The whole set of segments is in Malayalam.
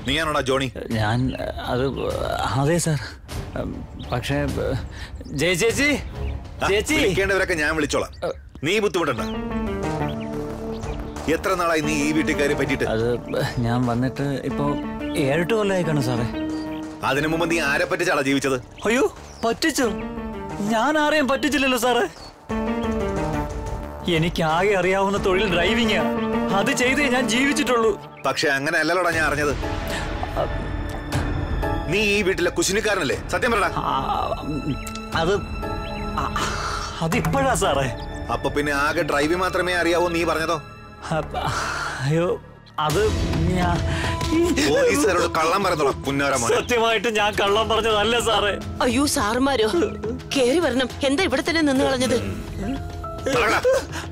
നീയാണോടാ ജോണി ഞാൻ ഏഹ്, അത് അതെ സാർ ഉം, പക്ഷേ ഏഹ്, ജയ ചേച്ചി ആ, ചേച്ചി വിളിക്കേണ്ടവരൊക്കെ ഞാൻ വിളിച്ചോളാം നീ ബുദ്ധിമുട്ടണ്ട എത്ര നാളായി നീ ഈ വീട്ടിൽ കയറി പറ്റിയിട്ട് അത് ഞാൻ വന്നിട്ട് ഇപ്പോ ഏഴെട്ട് കൊല്ലമായി കാണും സാറേ അതിനു മുമ്പ് നീ ആരെ പറ്റിച്ചാളാ ജീവിച്ചത് അയ്യോ പറ്റിച്ചു ഞാൻ ആരെയും പറ്റിച്ചില്ലല്ലോ സാറേ എനിക്ക് ആകെ അറിയാവുന്ന തൊഴിൽ ഡ്രൈവിംഗാ അത് ചെയ്തേ ഞാൻ ജീവിച്ചിട്ടുള്ളൂ പക്ഷെ അങ്ങനെ അല്ലല്ലോടാ ഞാൻ അറിഞ്ഞത് നീ ഈ വീട്ടിലെ കുശിനിക്കാരനല്ലേ സത്യം പറടാ ആ, ഉം, അത് ആ, അതിപ്പോഴാ സാറേ അപ്പൊ പിന്നെ ആകെ ഡ്രൈവിംഗ് മാത്രമേ അറിയാവൂ നീ പറഞ്ഞതോ അപ്പ- അയ്യോ അത് ഞാൻ പോലീസുകാരോട് കള്ളം പറഞ്ഞോളാം പുന്നാര മോനെ സത്യമായിട്ട് ഞാൻ കള്ളം പറഞ്ഞതല്ല സാറേ അയ്യോ സാറുമാരോ കേറി വരണം എന്താ ഇവിടെ തന്നെ നിന്ന് കളഞ്ഞത് പറടാ.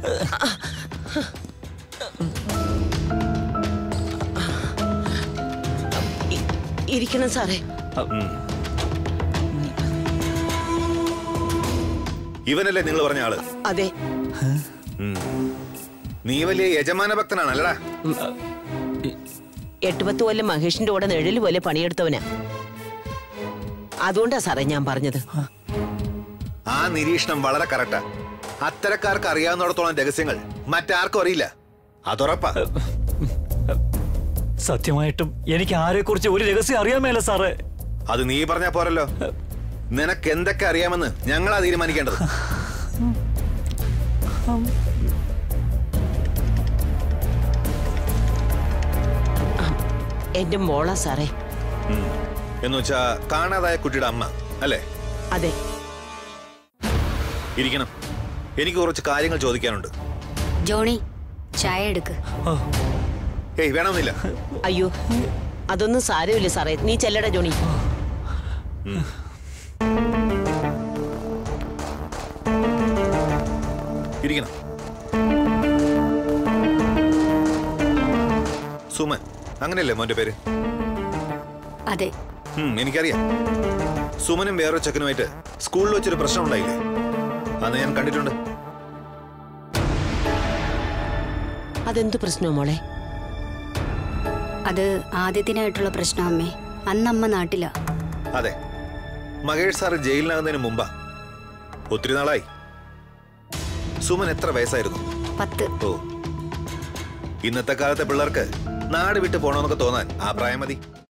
ഇ- ഇരിക്കണം സാറേ ഇവനല്ലേ നിങ്ങൾ പറഞ്ഞ ആള് അതെ നീ വലിയ യജമാന ഭക്തനാണല്ലടാ എട്ട് പത്ത് കൊല്ലം മഹേഷിന്റെ കൂടെ നിഴല് പോലെ പണിയെടുത്തവനാ അതുകൊണ്ടാ സാറേ ഞാൻ പറഞ്ഞത് ആ നിരീക്ഷണം വളരെ കറക്റ്റാ അത്തരക്കാർക്ക് അറിയാവുന്നിടത്തോളം രഹസ്യങ്ങൾ മറ്റാർക്കും അറിയില്ല അതുറപ്പാ സത്യമായിട്ടും എനിക്ക് ആരെക്കുറിച്ച് ഒരു രഹസ്യം അറിയാമേല സാറേ അത് നീ പറഞ്ഞാ പോരല്ലോ നിനക്ക് എന്തൊക്കെ അറിയാമെന്ന് ഞങ്ങളാ തീരുമാനിക്കേണ്ടത് എന്റെ മോളാ സാറേ എന്ന് വെച്ചാ കാണാതായ കുട്ടിയുടെ അമ്മ അല്ലേ അതെ ഇരിക്കണം എനിക്ക് കുറച്ച് കാര്യങ്ങൾ ചോദിക്കാനുണ്ട് ജോണി ചായ എടുക്ക് ഏയ് വേണമെന്നില്ല അയ്യോ അതൊന്നും സാരമില്ല സാറേ നീ ചെല്ലടാ ജോണി ഇരിക്കണം സുമൻ അങ്ങനെയല്ലേ മോന്റെ പേര് അതെ ഉം, എനിക്കറിയാം സുമനും വേറൊരു ചെക്കനുമായിട്ട് സ്കൂളിൽ വെച്ചൊരു പ്രശ്നം ഉണ്ടായില്ലേ അന്ന് ഞാൻ കണ്ടിട്ടുണ്ട് അതെന്ത് പ്രശ്നമോ മോളെ അത് ആദ്യത്തിനായിട്ടുള്ള പ്രശ്നം അമ്മേ അന്നമ്മ നാട്ടിലാ അതെ മഹേഷ് സാറ് ജയിലിനാകുന്നതിന് മുമ്പാ ഒത്തിരി നാളായി സുമൻ എത്ര വയസ്സായിരുന്നു പത്ത് ഓ ഇന്നത്തെ കാലത്തെ പിള്ളേർക്ക് നാട് വിട്ട് പോണമെന്നൊക്കെ തോന്നാൻ ആ പ്രായം മതി